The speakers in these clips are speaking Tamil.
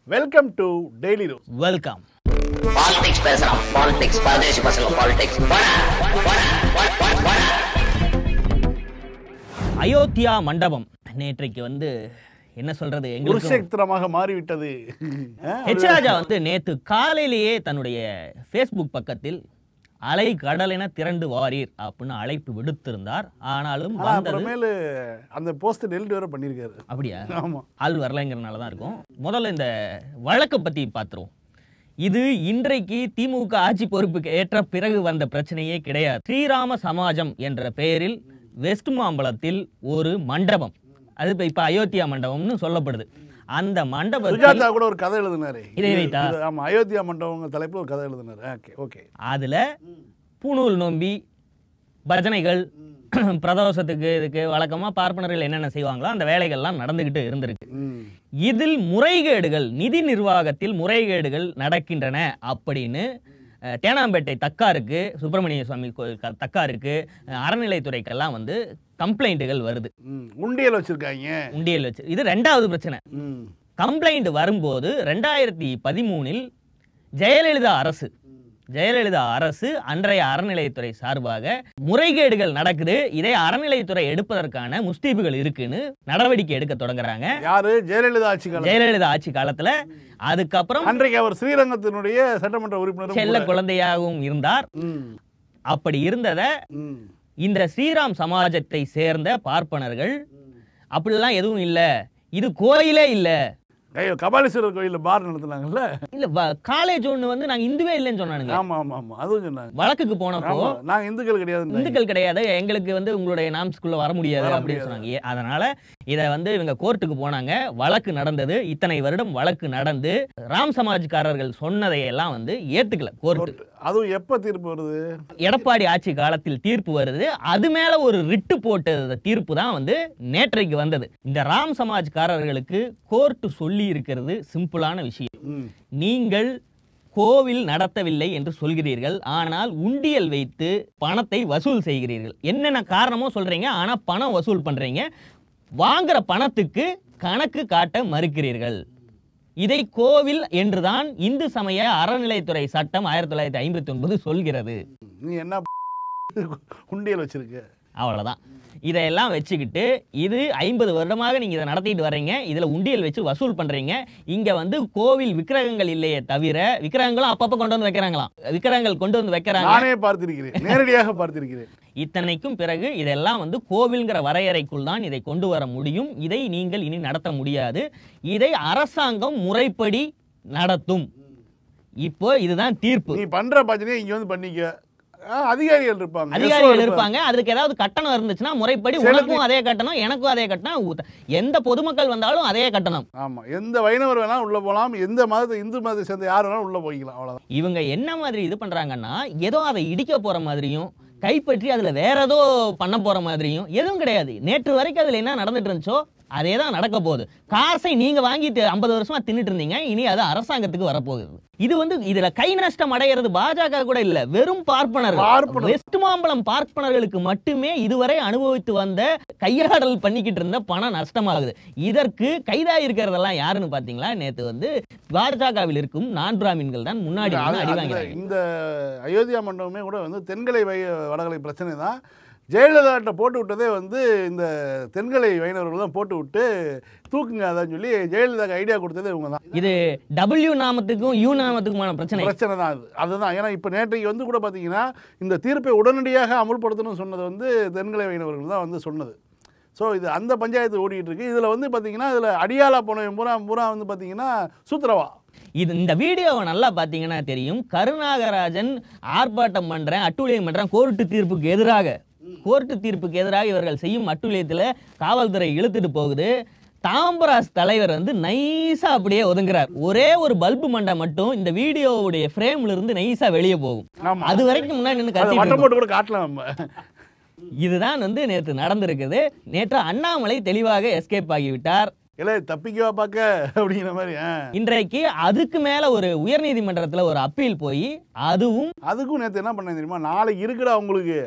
Welcome to daily news welcome politics பேசுறான் பாலிடிக்ஸ் பரதேசி பசங்க பாலிடிக்ஸ் அயோத்தியா மண்டபம் நேற்றைக்கு வந்து என்ன சொல்றது எங்களுக்கு குருஷேத்திரமாக மாறிவிட்டது ஆ, ஹெச் ராஜா வந்து நேத்து காலையிலேயே தன்னுடைய ஃபேஸ்புக் பக்கத்தில் அலை கடலென திரண்டு வாரீர் அப்படின்னு அழைப்பு விடுத்திருந்தார் ஆனாலும் ஆனா வந்தது அப்புறமேலு அந்த போஸ்ட் டெலிட் வேற பண்ணியிருக்காரு அப்படியா ஆமா ஆள் வரலைங்கிறனால தான் இருக்கும் முதல்ல இந்த வழக்கை பத்தி பார்த்துருவோம் இது இன்றைக்கு திமுக ஆட்சி பொறுப்புக்கு ஏற்ற பிறகு வந்த பிரச்சனையே கிடையாது ஸ்ரீராம சமாஜம் என்ற பெயரில் வெஸ்ட் மாம்பலத்தில் ஒரு மண்டபம் அது இப்ப இப்ப அயோத்தியா மண்டபம்னு சொல்லப்படுது அந்த மண்டபத்தில் சுஜாதா கூட ஒரு கதை எழுதினாரு இதை வைத்தா? இது- ஆமா அயோத்தியா மண்டபங்க தலைப்புல ஒரு கதை எழுதினாரு ஓகே ஓகே அதுல பூணூல் நோம்பி பஜனைகள் பிரதோஷத்துக்கு இதுக்கு வழக்கமா பார்ப்பனர்கள் என்னென்ன செய்வாங்களோ அந்த வேலைகள்லாம் நடந்துகிட்டு இருந்திருக்கு ம் இதில் முறைகேடுகள் நிதி நிர்வாகத்தில் முறைகேடுகள் நடக்கின்றன அப்படின்னு அஹ், தேனாம்பேட்டை தக்காருக்கு சுப்பிரமணிய சுவாமி கோயில் க- தக்காருக்கு அஹ், அறநிலைத்துறைக்கெல்லாம் வந்து கம்ப்ளைண்ட்டுகள் வருது ம் உண்டியல் வச்சிருக்காங்க உண்டியல் வச்சு இது ரெண்டாவது பிரச்சனை ம் கம்ப்ளைண்ட் வரும்போது ரெண்டாயிரத்தி பதிமூணில் ஜெயலலிதா அரசு ஜெயலலிதா அரசு அன்றைய அறநிலையத்துறை சார்பாக முறைகேடுகள் நடக்குது இதை அறநிலையத்துறை எடுப்பதற்கான முஸ்தீபுகள் இருக்குன்னு நடவடிக்கை எடுக்க தொடங்குறாங்க யாரு ஜெயலலிதா ஆட்சி காலம் ஜெயலலிதா ஆட்சி காலத்துல அதுக்கப்புறம் அன்றைக்கு அவர் ஸ்ரீரங்கத்தினுடைய சட்டமன்ற உறுப்பினரும் செல்ல கூட. குழந்தையாகவும் இருந்தார் ம் அப்படி இருந்தத ம் இந்த ஸ்ரீராம் சமாஜத்தை சேர்ந்த பார்ப்பனர்கள் அப்படிலாம் எதுவும் இல்ல இது கோயிலே இல்ல ஐயோ கபாலீஸ்வரர் கோயில்ல பார் நடத்துனாங்கல்ல இல்ல காலேஜ் ஒண்ணு வந்து நாங்க இந்துவே இல்லைன்னு சொன்னானுங்க ஆமா ஆமா ஆமா அதுவும் சொன்னாங்க வழக்குக்கு போனப்போ ஆமா நாங்க இந்துக்கள் கிடையாது இந்துக்கள் கிடையாது எங்களுக்கு வந்து உங்களுடைய நாம்ஸ்குள்ள வர முடியாது வர அப்படின்னு முடியாது. சொன்னாங்க ஏ- அதனால இதை வந்து இவங்க கோர்ட்டுக்கு போனாங்க வழக்கு நடந்தது இத்தனை வருடம் வழக்கு நடந்து ராம் சமாஜ்காரர்கள் சொன்னதை எல்லாம் வந்து ஏத்துக்கல கோர்ட்டு அதுவும் எப்ப தீர்ப்பு வருது எடப்பாடி ஆட்சி காலத்தில் தீர்ப்பு வருது அது மேல ஒரு ரிட்டு போட்ட தீர்ப்பு தான் வந்து நேற்றைக்கு வந்தது இந்த ராம் சமாஜ்காரர்களுக்கு கோர்ட்டு சொல்லி இருக்கிறது சிம்பிளான விஷயம் ம் நீங்கள் கோவில் நடத்தவில்லை என்று சொல்கிறீர்கள் ஆனால் உண்டியல் வைத்து பணத்தை வசூல் செய்கிறீர்கள் என்னென்ன காரணமோ சொல்றீங்க ஆனா பணம் வசூல் பண்றீங்க வாங்குற பணத்துக்கு கணக்கு காட்ட மறுக்கிறீர்கள் இதை கோவில் என்றுதான் இந்து சமய அறநிலைத்துறை சட்டம் ஆயிரத்தி தொள்ளாயிரத்தி ஐம்பத்தி ஒன்பது சொல்கிறது நீ என்ன உண்டியல் வச்சிருக்க அவ்வளவுதான் இதையெல்லாம் வச்சுக்கிட்டு இது ஐம்பது வருடமாக நீங்க இதை நடத்திட்டு வர்றீங்க இதுல உண்டியல் வச்சு வசூல் பண்றீங்க இங்க வந்து கோவில் விக்கிரகங்கள் இல்லையே தவிர விக்கிரகங்களும் அப்பப்ப கொண்டு வந்து வைக்கிறாங்களாம் விக்கிரகங்கள் கொண்டு வந்து வைக்கிறாங்க நானே பார்த்திருக்கிறேன் நேரடியாக பார்த்திருக்கிறேன் இத்தனைக்கும் பிறகு இதெல்லாம் வந்து கோவில்ங்கிற வரையறைக்குள் தான் இதை கொண்டு வர முடியும் இதை நீங்கள் இனி நடத்த முடியாது இதை அரசாங்கம் முறைப்படி நடத்தும் இப்போ இதுதான் தீர்ப்பு நீ பண்ற பஜனையை இங்க வந்து பண்ணிக்க ஆ, அதிகாரிகள் இருப்பாங்க அதிகாரிகள் SO இருப்பாங்க அதுக்கு ஏதாவது கட்டணம் இருந்துச்சுன்னா முறைப்படி செலுத்தி- உனக்கும் அதே கட்டணம் எனக்கும் அதே கட்டணம் ஊத்த- எந்த பொதுமக்கள் வந்தாலும் அதே கட்டணம் ஆமா எந்த வைணவர் வேணாலும் உள்ள போலாம் எந்த மதத்தை இந்து மதத்தை சேர்ந்த யார் வேணாலும் உள்ள போய்க்கலாம் அவ்வளவுதான் இவங்க என்ன மாதிரி இது பண்றாங்கன்னா ஏதோ அதை இடிக்க போற மாதிரியும் கைப்பற்றி அதுல வேற ஏதோ பண்ண போற மாதிரியும் எதுவும் கிடையாது நேற்று வரைக்கும் அதுல என்ன நடந்துட்டு இருந்துச்சோ அதே தான் நடக்க போகுது காசை நீங்க வாங்கிட்டு ஐம்பது வருஷமா தின்னுட்டு இருந்தீங்க இனி அது அரசாங்கத்துக்கு வரப்போகுது இது வந்து இதுல கை நஷ்டம் அடையிறது பாஜக கூட இல்ல வெறும் பார்ப்பனர்கள் பார்ப்பனர். வெஸ்ட் மாம்பலம் பார்ப்பனர்களுக்கு மட்டுமே இதுவரை அனுபவித்து வந்த கையாடல் பண்ணிக்கிட்டு இருந்த பணம் நஷ்டமாகுது இதற்கு கைதாகி இருக்கிறதெல்லாம் யாருன்னு பாத்தீங்களா நேத்து வந்து பாஜகவில் இருக்கும் நான் பிராமின்கள் தான் முன்னாடி அது- வந்து அடி அந்த- வாங்கிறாங்க இந்த அயோத்தியா மண்டபமே கூட வந்து தென்கலை வை வடகலை பிரச்சனை தான் ஜெயலலிதாட்ட போட்டு விட்டதே வந்து இந்த தென்கலை வைணவர்கள் தான் போட்டு விட்டு தூக்குங்க அதான் சொல்லி ஜெயலலிதாக்கு ஐடியா கொடுத்ததே இவங்க தான் இது டபிள்யூ நாமத்துக்கும் யூ நாமத்துக்குமான பிரச்சனை பிரச்சனை தான் அது அதுதான் ஏன்னா இப்போ நேற்றைக்கு வந்து கூட பார்த்தீங்கன்னா இந்த தீர்ப்பை உடனடியாக அமுல்படுத்தணும்னு சொன்னது வந்து தென்கலை வைணவர்கள் தான் வந்து சொன்னது ஸோ இது அந்த பஞ்சாயத்து ஓடிட்டு இருக்கு இதில் வந்து பார்த்தீங்கன்னா இதில் அடியாளா போனவன் பூரா பூரா வந்து பார்த்தீங்கன்னா சூத்திரவா இது இந்த வீடியோவை நல்லா பார்த்தீங்கன்னா தெரியும் கருணாகராஜன் ஆர்ப்பாட்டம் பண்றேன் அட்டூழியம் பண்றேன் கோர்ட்டு தீர்ப்புக்கு எதிராக கோர்ட்டு தீர்ப்புக்கு எதிராக இவர்கள் செய்யும் அட்டூழியத்தில் காவல்துறை இழுத்துட்டு போகுது தாம்பராஸ் தலைவர் வந்து நைஸா அப்படியே ஒதுங்குறார் ஒரே ஒரு பல்பு மண்டை மட்டும் இந்த வீடியோவுடைய ஃப்ரேம்ல இருந்து நைஸா வெளியே போகும் ஆமா. அது வரைக்கும் முன்னாடி நின்று அதை கத்திட்டு வட்டம் இருக்கும். போட்டு கூட காட்டலாம் நம்ம இதுதான் வந்து நேற்று நடந்திருக்குது நேற்று அண்ணாமலை தெளிவாக எஸ்கேப் ஆகிவிட்டார் இல்லை தப்பிக்கவா பார்க்க அப்படிங்கிற மாதிரி ஆ. இன்றைக்கு அதுக்கு மேல ஒரு உயர்நீதிமன்றத்துல ஒரு அப்பீல் போய் அதுவும் அதுக்கும் நேற்று என்ன பண்ணேன் தெரியுமா நாளைக்கு இருக்குடா உங்களுக்கு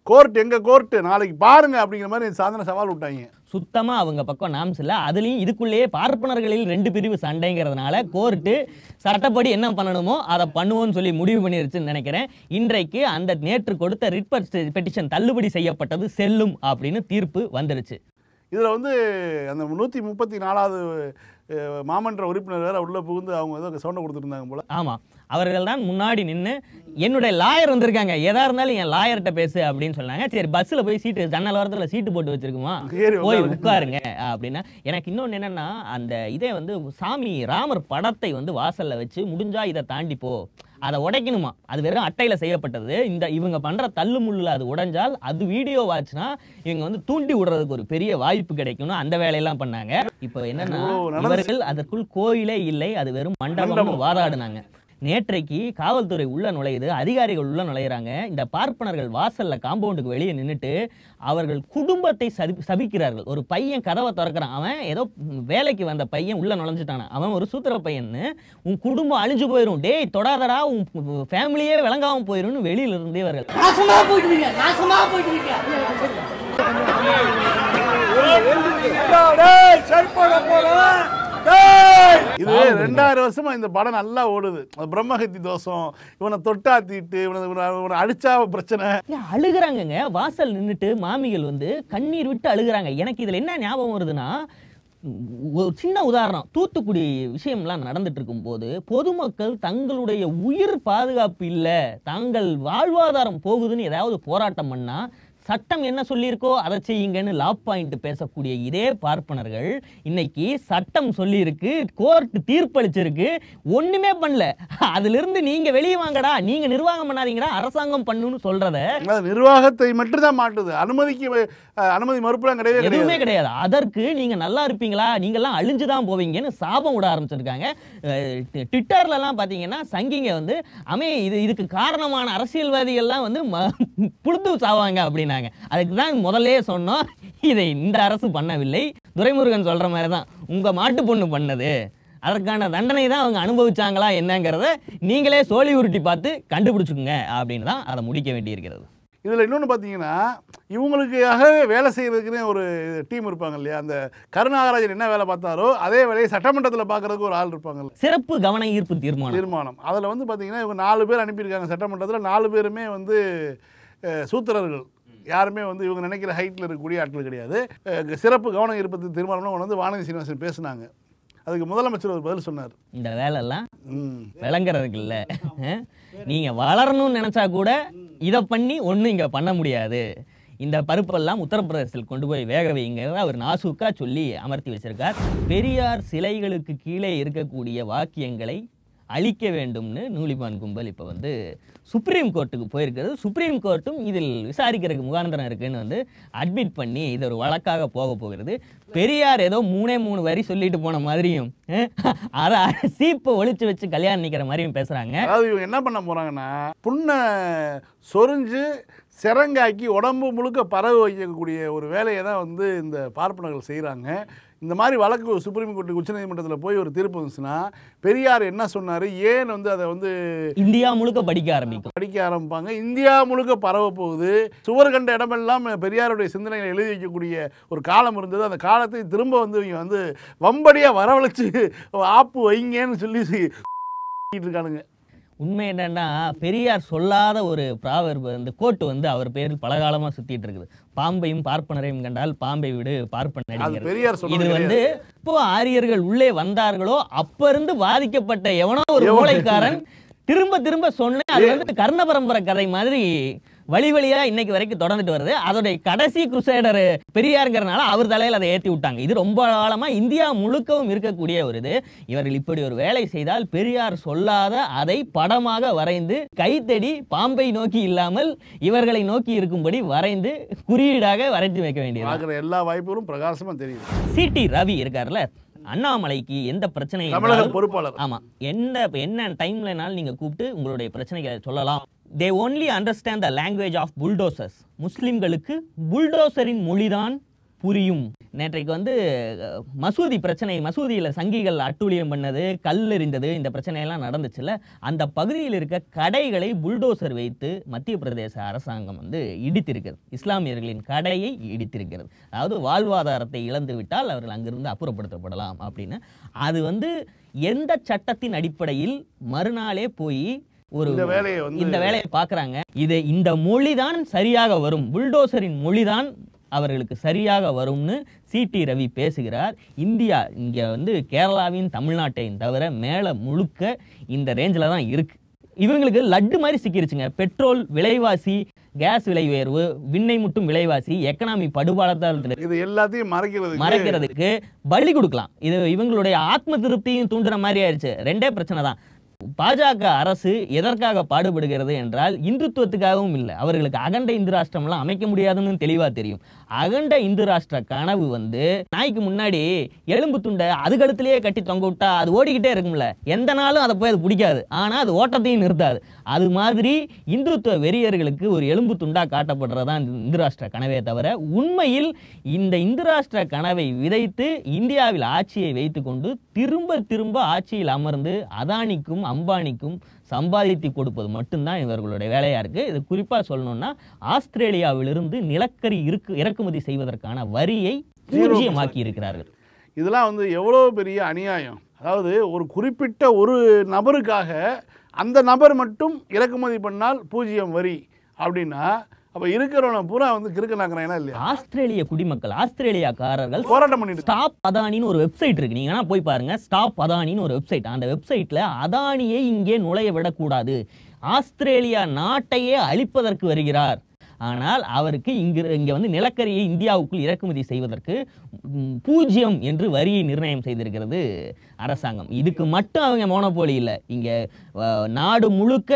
கோர்ட் எங்க கோர்ட் நாளைக்கு பாருங்க அப்படிங்கிற மாதிரி சாதனை சவால் விட்டாங்க சுத்தமா அவங்க பக்கம் நாம்ஸ் இல்ல அதுலயும் இதுக்குள்ளேயே பார்ப்பனர்களில் ரெண்டு பிரிவு சண்டைங்கிறதுனால கோர்ட்டு சட்டப்படி என்ன பண்ணணுமோ அதை பண்ணுவோம்னு சொல்லி முடிவு பண்ணிருச்சுன்னு நினைக்கிறேன் இன்றைக்கு அந்த நேற்று கொடுத்த ரிட் பெட்டிஷன் தள்ளுபடி செய்யப்பட்டது செல்லும் அப்படின்னு தீர்ப்பு வந்துருச்சு இதில் வந்து அந்த நூற்றி முப்பத்தி நாலாவது அஹ், மாமன்ற உறுப்பினர் வேற உள்ளே புகுந்து அவங்க ஏதோ சவுண்டை கொடுத்துருந்தாங்க போல ஆமா அவர்கள் தான் முன்னாடி நின்று என்னுடைய லாயர் வந்திருக்காங்க எதா இருந்தாலும் என் லாயர்கிட்ட பேசு அப்படின்னு சொன்னாங்க சரி பஸ்ஸில் போய் சீட்டு ஜன்னல் ஓரத்துல சீட்டு போட்டு வச்சிருக்குமா ஏறி போய் உட்காருங்க. உட்காருங்க அப்படின்னா எனக்கு இன்னொன்று என்னன்னா அந்த இதே வந்து சாமி ராமர் படத்தை வந்து வாசல்ல வச்சு முடிஞ்சா இதை தாண்டி போ அதை உடைக்கணுமா அது வெறும் அட்டையில செய்யப்பட்டது இந்த இவங்க பண்ற தள்ளு முள்ளுல அது உடைஞ்சால் அது வீடியோ வாட்ச்னா இவங்க வந்து தூண்டி விடுறதுக்கு ஒரு பெரிய வாய்ப்பு கிடைக்கும்னு அந்த வேலையெல்லாம் பண்ணாங்க இப்போ என்னன்னா ஓ, நடந்துச்சு. இவர்கள் அதற்குள் கோயிலே இல்லை அது வெறும் மண்டபம் மண்டபம். வாதாடினாங்க நேற்றைக்கு காவல்துறை உள்ள நுழையுது அதிகாரிகள் உள்ள நுழையிறாங்க இந்த பார்ப்பனர்கள் வாசல்ல காம்பவுண்டுக்கு வெளியே நின்னுட்டு அவர்கள் குடும்பத்தை சதி- சபிக்கிறார்கள் ஒரு பையன் கதவை திறக்கிறான் அவன் ஏதோ வேலைக்கு வந்த பையன் உள்ள நுழைஞ்சிட்டான அவன் ஒரு சூத்திர பையன்னு உன் குடும்பம் அழிஞ்சு போயிடும் டேய் தொடாதடா உன் ஃபேமிலியே விளங்காம போயிரும்னு வெளியில இருந்தே அவர்கள் நாசமா போயிட்டுருங்க நாசமா போயிட்டுருங்க இது ரெண்டாயிரம் வருஷமா இந்த படம் நல்லா ஓடுது அது பிரம்மஹத்தி தோஷம் இவனை தொட்டா தீட்டு இவனை இவனை இவனை அடிச்சா பிரச்சனை ஏங்க, அழுகுறாங்கங்க வாசல் நின்னுட்டு மாமிகள் வந்து கண்ணீர் விட்டு அழுகுறாங்க எனக்கு இதுல என்ன ஞாபகம் வருதுன்னா ஒரு சின்ன உதாரணம் தூத்துக்குடி விஷயம்லாம் நடந்துட்டு இருக்கும்போது பொதுமக்கள் தங்களுடைய உயிர் பாதுகாப்பு இல்லை தாங்கள் வாழ்வாதாரம் போகுதுன்னு ஏதாவது போராட்டம் பண்ணா சட்டம் என்ன சொல்லியிருக்கோ அதை செய்யுங்கன்னு லா பாயிண்ட் பேசக்கூடிய இதே பார்ப்பனர்கள் இன்னைக்கு சட்டம் சொல்லியிருக்கு கோர்ட் தீர்ப்பளிச்சிருக்கு ஒண்ணுமே பண்ணல அதுல இருந்து நீங்க வெளியே வாங்கடா நீங்க நிர்வாகம் பண்ணாதீங்கடா அரசாங்கம் பண்ணுன்னு சொல்றத அது நிர்வாகத்தை மட்டும்தான் மாட்டுது அனுமதிக்கு அஹ், அனுமதி மறுப்புலாம் கிடையவே எதுவுமே கிடையாது கிடையாது அதற்கு நீங்க நல்லா இருப்பீங்களா நீங்கெல்லாம் அழிஞ்சு தான் போவீங்கன்னு சாபம் விட ஆரம்பிச்சிருக்காங்க அஹ் ட்வி- ட்விட்டர்ல எல்லாம் பாத்தீங்கன்னா சங்கிங்க வந்து அமே இது இதுக்கு காரணமான அரசியல்வாதிகள்லாம் வந்து ம- புழுத்து சாவாங்க அப்படின்னாங்க அதுக்கு தான் முதல்லயே சொன்னோம் இதை இந்த அரசு பண்ணவில்லை துரைமுருகன் சொல்ற மாதிரி தான் உங்க மாட்டு பொண்ணு பண்ணது அதற்கான தண்டனை தான் அவங்க அனுபவிச்சாங்களா என்னங்கிறத நீங்களே சோழி உருட்டி பார்த்து கண்டுபிடிச்சுக்குங்க அப்படின்னு தான் அதை முடிக்க வேண்டியிருக்கிறது இதில் இன்னொன்று பார்த்தீங்கன்னா இவங்களுக்காகவே வேலை செய்கிறதுக்குன்னு ஒரு டீம் இருப்பாங்க இல்லையா அந்த கருணாகராஜன் என்ன வேலை பார்த்தாரோ அதே வேலையை சட்டமன்றத்தில் பார்க்கறதுக்கு ஒரு ஆள் இருப்பாங்கல்ல சிறப்பு கவன ஈர்ப்பு தீர்மானம் தீர்மானம் அதில் வந்து பார்த்தீங்கன்னா இவங்க நாலு பேர் அனுப்பியிருக்காங்க சட்டமன்றத்தில் நாலு பேருமே வந்து அஹ், சூத்திரர்கள் யாருமே வந்து இவங்க நினைக்கிற ஹைட்டில் இருக்கக்கூடிய ஆட்கள் கிடையாது அஹ், சிறப்பு கவனம் இருப்பது தீர்மானம்னு கொண்டு வந்து வானதி சீனிவாசன் பேசுனாங்க அதுக்கு முதலமைச்சர் ஒரு பதில் சொன்னார் இந்த வேலையெல்லாம் ம் விளங்குறதுக்கு இல்ல அஹ்? நீங்க வளரணும்னு நினைச்சா கூட இதை பண்ணி ஒண்ணும் இங்க பண்ண முடியாது இந்த பருப்பெல்லாம் உத்தரப்பிரதேசத்தில் கொண்டு போய் வேக வைங்கிறத அவர் நாசூக்கா சொல்லி அமர்த்தி வச்சிருக்கார் பெரியார் சிலைகளுக்கு கீழே இருக்கக்கூடிய வாக்கியங்களை அழிக்க வேண்டும்னு நூலிபான் கும்பல் இப்போ வந்து சுப்ரீம் கோர்ட்டுக்கு போயிருக்கிறது சுப்ரீம் கோர்ட்டும் இதில் விசாரிக்கிறதுக்கு முகாந்திரம் இருக்குன்னு வந்து அட்மிட் பண்ணி இது ஒரு வழக்காக போக போகிறது பெரியார் ஏதோ மூணே மூணு வரி சொல்லிட்டு போன மாதிரியும் அஹ், அதை சீப்பை ஒளிச்சு வச்சு கல்யாணம் நிற்கிற மாதிரியும் பேசுறாங்க அதாவது இவங்க என்ன பண்ண போறாங்கன்னா புண்ணை சொரிஞ்சு சிறங்காக்கி உடம்பு முழுக்க பரவ வைக்கக்கூடிய ஒரு வேலையை தான் வந்து இந்த பார்ப்பனர்கள் செய்கிறாங்க இந்த மாதிரி வழக்கு சுப்ரீம் கோர்ட்டு உச்சநீதிமன்றத்தில் போய் ஒரு தீர்ப்பு வந்துச்சுன்னா பெரியார் என்ன சொன்னார் ஏன் வந்து அதை வந்து இந்தியா முழுக்க படிக்க ஆரம்பிக்கும் படிக்க ஆரம்பிப்பாங்க இந்தியா முழுக்க பரவ போகுது சுவர் கண்ட இடமெல்லாம் பெரியாருடைய சிந்தனைகளை எழுதி வைக்கக்கூடிய ஒரு காலம் இருந்தது அந்த காலத்தை திரும்ப வந்து இவங்க வந்து வம்படியாக வரவழைச்சு ஆப்பு வைங்கன்னு சொல்லி இருக்கானுங்க உண்மை என்னன்னா பெரியார் சொல்லாத ஒரு ப்ராவர்பு இந்த கோட்டு வந்து அவர் பேரில் பலகாலமா சுத்திட்டு இருக்குது பாம்பையும் பார்ப்பனரையும் கண்டால் பாம்பை விடு பார்ப்பன் அது நடிகர் பெரியார் சொன்னது இது வந்து இப்போ ஆரியர்கள் உள்ளே வந்தார்களோ அப்ப இருந்து பாதிக்கப்பட்ட எவனோ ஒரு எவனோ- மூளைக்காரன் திரும்ப திரும்ப சொன்னேன் அது வந்து கர்ண பரம்பரை கதை மாதிரி வழி வழியா இன்னைக்கு வரைக்கும் தொடர்ந்துட்டு வருது அதோடைய கடைசி குருசேடர் பெரியாருங்கிறனால அவர் தலையில அதை ஏத்தி விட்டாங்க இது ரொம்ப காலமா இந்தியா முழுக்கவும் இருக்கக்கூடிய ஒரு இது இவர்கள் இப்படி ஒரு வேலை செய்தால் பெரியார் சொல்லாத அதை படமாக வரைந்து கைத்தடி பாம்பை நோக்கி இல்லாமல் இவர்களை நோக்கி இருக்கும்படி வரைந்து குறியீடாக வரைந்து வைக்க வேண்டியது பார்க்குற எல்லா வாய்ப்புகளும் பிரகாசமாக தெரியுது சிடி ரவி இருக்கார்ல அண்ணாமலைக்கு எந்த பிரச்சனை தமிழக இருந்தாலும் பொறுப்பாளர் ஆமா எந்த என்ன டைம்லனாலும் நீங்க கூப்பிட்டு உங்களுடைய பிரச்சனைகளை சொல்லலாம் they only understand the language of bulldozers முஸ்லிம்களுக்கு புல்டோசரின் மொழிதான் புரியும் நேற்றைக்கு வந்து அஹ், மசூதி பிரச்சனை மசூதியில் சங்கிகள் அட்டூழியம் பண்ணது கல் எறிந்தது இந்த பிரச்சனையெல்லாம் நடந்துச்சுல்ல அந்த பகுதியில் இருக்க கடைகளை புல்டோசர் வைத்து மத்திய பிரதேச அரசாங்கம் வந்து இடித்திருக்கிறது இஸ்லாமியர்களின் கடையை இடித்திருக்கிறது அதாவது வாழ்வாதாரத்தை இழந்து விட்டால் அவர்கள் அங்கிருந்து அப்புறப்படுத்தப்படலாம் அப்படின்னு அது வந்து எந்த சட்டத்தின் அடிப்படையில் மறுநாளே போய் ஒரு இந்த வேலையை வந்து இந்த வேலையை பார்க்குறாங்க இது இந்த மொழிதான் சரியாக வரும் புல்டோசரின் மொழிதான் அவர்களுக்கு சரியாக வரும்னு சிடி ரவி பேசுகிறார் இந்தியா இங்கே வந்து கேரளாவையும் தமிழ்நாட்டையும் தவிர மேலே முழுக்க இந்த ரேஞ்சில் தான் இருக்கு இவங்களுக்கு லட்டு மாதிரி சிக்கிருச்சுங்க பெட்ரோல் விலைவாசி கேஸ் விலை உயர்வு விண்ணை முட்டும் விலைவாசி எக்கனாமி படுபாலத்தால் இது எல்லாத்தையும் மறைக்கிறது மறைக்கிறதுக்கு பலி கொடுக்கலாம் இது இவங்களுடைய ஆத்ம திருப்தியும் தூண்டுற மாதிரி ஆயிடுச்சு ரெண்டே பிரச்சனை தான் பாஜக அரசு எதற்காக பாடுபடுகிறது என்றால் இந்துத்துவத்துக்காகவும் இல்லை அவர்களுக்கு அகண்ட இந்து ராஷ்டிரம்லாம் அமைக்க முடியாதுன்னு தெளிவாக தெரியும் அகண்ட இந்து ராஷ்டிர கனவு வந்து நாய்க்கு முன்னாடி எலும்பு துண்டை அது கழுத்துலயே கட்டி தொங்க விட்டா அது ஓடிக்கிட்டே இருக்கும்ல எந்த நாளும் அதை போய் அது பிடிக்காது ஆனால் அது ஓட்டத்தையும் நிறுத்தாது அது மாதிரி இந்துத்துவ வெறியர்களுக்கு ஒரு எலும்பு துண்டா காட்டப்படுறதா இந்த இந்து ராஷ்டிர கனவே தவிர உண்மையில் இந்த இந்து ராஷ்டிர கனவை விதைத்து இந்தியாவில் ஆட்சியை வைத்துக்கொண்டு திரும்ப திரும்ப ஆட்சியில் அமர்ந்து அதானிக்கும் அம்பானிக்கும் சம்பாதித்து கொடுப்பது மட்டும்தான் இவர்களுடைய வேலையா இருக்கு இது குறிப்பா சொல்லணும்னா ஆஸ்திரேலியாவிலிருந்து நிலக்கரி இருக்கு இறக்குமதி செய்வதற்கான வரியை பூஜ்ஜியமாக்கி இருக்கிறார்கள் இதெல்லாம் வந்து எவ்வளோ பெரிய அநியாயம் அதாவது ஒரு குறிப்பிட்ட ஒரு நபருக்காக அந்த நபர் மட்டும் இறக்குமதி பண்ணால் பூஜ்ஜியம் வரி அப்படின்னா அப்போ இருக்கிறவனை பூரா வந்து கிறுக்கனாக்குறாங்கன்னா இல்லையா ஆஸ்திரேலிய குடிமக்கள் ஆஸ்திரேலியாக்காரர்கள் போராட்டம் பண்ணிட்டு ஸ்டாப் அதானின்னு ஒரு வெப்சைட் இருக்கு நீங்க வேணா போய் பாருங்க ஸ்டாப் அதானின்னு ஒரு வெப்சைட் அந்த வெப்சைட்ல அதானியை இங்கே நுழைய விடக்கூடாது ஆஸ்திரேலியா நாட்டையே அழிப்பதற்கு வருகிறார் ஆனால் அவருக்கு இங்கு இங்க வந்து நிலக்கரியை இந்தியாவுக்குள் இறக்குமதி செய்வதற்கு ம், பூஜ்ஜியம் என்று வரியை நிர்ணயம் செய்திருக்கிறது அரசாங்கம் இதுக்கு மட்டும் அவங்க மோனோபோலி இல்லை இங்க அஹ், நாடு முழுக்க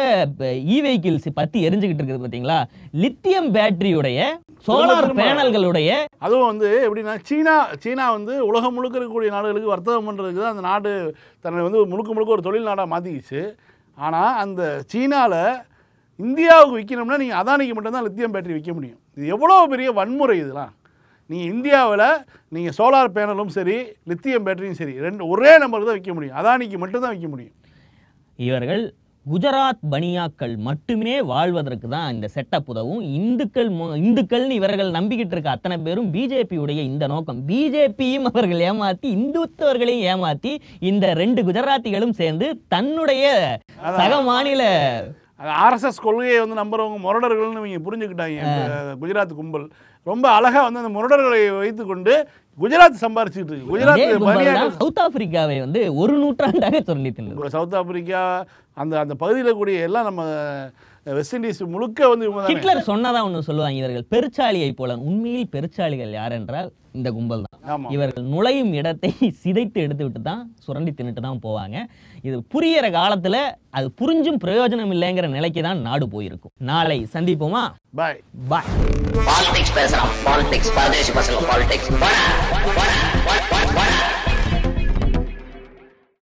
இ வெஹிக்கிள்ஸ் பத்தி எரிஞ்சுக்கிட்டு இருக்குது பாத்தீங்களா லித்தியம் பேட்டரியுடைய சோலார் திரும்ப. பேனல்களுடைய அதுவும் வந்து எப்படின்னா சீனா சீனா வந்து உலகம் முழுக்க இருக்கக்கூடிய நாடுகளுக்கு வர்த்தகம் பண்ணுறதுக்கு தான் அந்த நாடு தன்னை வந்து முழுக்க முழுக்க ஒரு தொழில் நாடாக மாற்றிக்கிச்சு ஆனால் அந்த சீனாவில் இந்தியாவுக்கு விற்கணும்னா நீங்கள் அதானிக்கு மட்டும்தான் லித்தியம் பேட்டரி விற்க முடியும் இது எவ்வளோ பெரிய வன்முறை இதெல்லாம் நீங்கள் இந்தியாவில் நீங்கள் சோலார் பேனலும் சரி லித்தியம் பேட்டரியும் சரி ரெண்டு ஒரே நம்பருக்கு தான் விற்க முடியும் அதானிக்கு மட்டும்தான் விற்க முடியும் இவர்கள் குஜராத் பனியாக்கள் மட்டுமே வாழ்வதற்கு தான் இந்த செட்டப் உதவும் இந்துக்கள் மு- இந்துக்கள்னு இவர்கள் நம்பிக்கிட்டு இருக்க அத்தனை பேரும் பிஜேபியுடைய இந்த நோக்கம் பிஜேபியும் அவர்கள் ஏமாத்தி இந்துத்துவர்களையும் ஏமாத்தி இந்த ரெண்டு குஜராத்திகளும் சேர்ந்து தன்னுடைய சக மாநில அது ஆர்எஸ்எஸ் கொள்கையை வந்து நம்புறவங்க முரடர்கள்னு இவங்க புரிஞ்சுக்கிட்டாங்க இந்த குஜராத் கும்பல் ரொம்ப அழகாக வந்து அந்த முரடர்களை வைத்துக்கொண்டு குஜராத் சம்பாரிச்சுட்டு இருக்கு இதே குஜராத் கும்பல் பனியாக்கள் தான் சவுத் ஆப்பிரிக்காவை வந்து ஒரு நூற்றாண்டாக சுரண்டி தின்றது இப்போ சவுத் ஆப்பிரிக்கா அந்த அந்த பகுதியில் கூடிய எல்லாம் நம்ம வெஸ்ட் இண்டீஸ் முழுக்க வந்து இவங்க தானே ஹிட்லர் சொன்னதா ஒன்று சொல்லுவாங்க இவர்கள் பெருச்சாலியை போல உண்மையில் பெருச்சாலிகள் யார் என்றால் இந்த கும்பல் தான் ஆமாம் இவர்கள் நுழையும் இடத்தை சிதைத்து எடுத்து விட்டு தான் சுரண்டி தின்னுட்டு தான் போவாங்க இது புரியிற காலத்துல அது புரிஞ்சும் பிரயோஜனம் இல்லைங்கிற நிலைக்கு தான் நாடு போயிருக்கும் நாளை சந்திப்போமா பாய் பாய் பாலிடிக்ஸ் பேசுறான் பாலிடிக்ஸ் பரதேசி பசங்க பாலிடிக்ஸ்